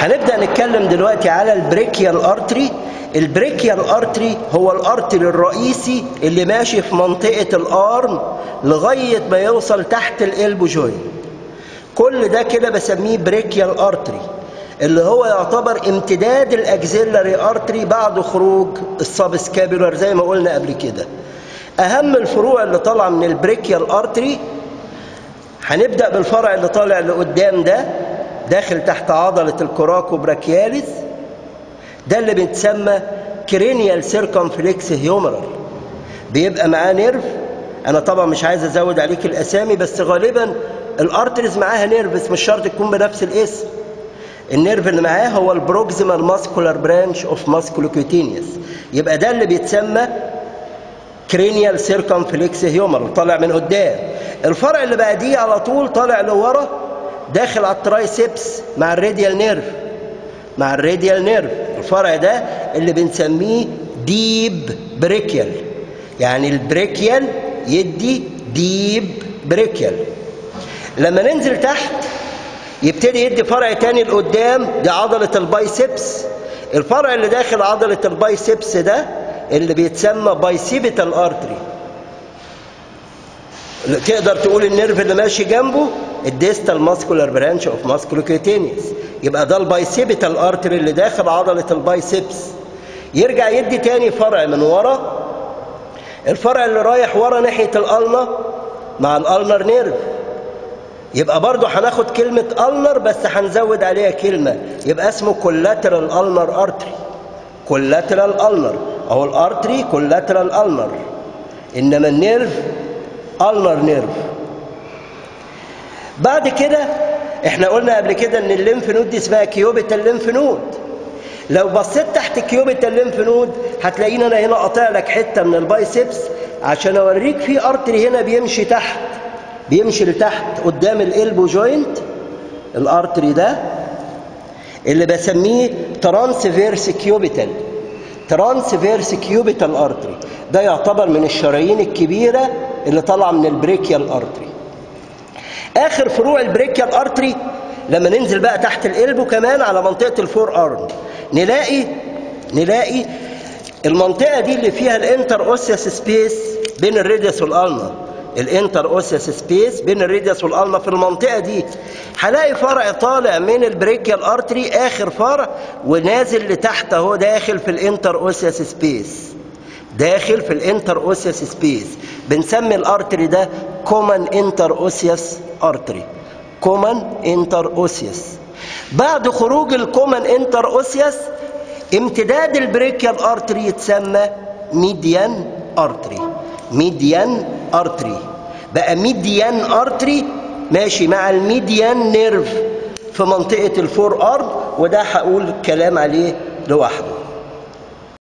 هنبدأ نتكلم دلوقتي على البريكيال ارتري البريكيال ارتري هو الارتري الرئيسي اللي ماشي في منطقة الارم لغاية ما يوصل تحت الالبو جوين كل ده كده بسميه بريكيال ارتري اللي هو يعتبر امتداد الاكزيلاري ارتري بعد خروج السبسكابيولار زي ما قلنا قبل كده اهم الفروع اللي طالعه من البريكيال ارتري هنبدا بالفرع اللي طالع لقدام ده داخل تحت عضله الكوراكو براكياليس ده اللي بيتسمى كرينيال سيركمفلكس هيومرال بيبقى معاه نيرف انا طبعا مش عايز ازود عليك الاسامي بس غالبا الارتريز معاها نيرف بس مش شرط تكون بنفس الاسم النيرف اللي معاه هو البروكسيمال ماسكولار برانش اوف ماسكولوكيوتينيوس يبقى ده اللي بيتسمى كرينيال سيركمفلكس هيومر طالع من قدام الفرع اللي بعديه على طول طالع لورا داخل على الترايسبس مع الراديال نيرف مع الراديال نيرف الفرع ده اللي بنسميه ديب بريكيال يعني البريكيال يدي ديب بريكيال لما ننزل تحت يبتدي يدي فرع تاني لقدام دي عضلة البايسبس الفرع اللي داخل عضلة البايسبس ده اللي بيتسمى بايسيبيتال ارتري تقدر تقول النيرف اللي ماشي جنبه الديستال ماسكولار برانش اوف ماسكولوكيتينيوس يبقى ده البايسيبيتال ارتري اللي داخل عضلة البايسبس يرجع يدي تاني فرع من ورا الفرع اللي رايح ورا ناحية الالنا مع الالنر نيرف يبقى برضه هناخد كلمة ألنر بس هنزود عليها كلمة يبقى اسمه كولاترال ألنر أرتري كولاترال ألنر أو الأرتري كولاترال ألنر إنما النيرف ألنر نيرف بعد كده احنا قلنا قبل كده ان الليمف نود دي اسمها كيوبيتال الليمف نود لو بصيت تحت كيوبيتال الليمف نود هتلاقيني انا هنا قاطع لك حته من البايسبس عشان اوريك في ارتري هنا بيمشي تحت بيمشي لتحت قدام الالبو جوينت الارتري ده اللي بسميه ترانسفيرس كيوبيتال ترانسفيرس كيوبيتال ارتري ده يعتبر من الشرايين الكبيره اللي طالعه من البريكيال ارتري اخر فروع البريكيال ارتري لما ننزل بقى تحت الالبو كمان على منطقه الفور ارم نلاقي نلاقي المنطقه دي اللي فيها الانتر اوسيس سبيس بين الريديوس والالنا الانتر اوسيس سبيس بين الريديوس والالما في المنطقه دي هلاقي فرع طالع من البريكيال ارتري اخر فرع ونازل لتحت اهو داخل في الانتر اوسيس سبيس داخل في الانتر اوسيس سبيس بنسمي الارتري ده كومن انتر اوسيس ارتري كومن انتر اوسيس بعد خروج الكومن انتر اوسيس امتداد البريكيال ارتري يتسمى ميديان ارتري ميديان ارتري بقى ميديان ارتري ماشي مع الميديان نيرف في منطقة الفور ارم وده هقول كلام عليه لوحده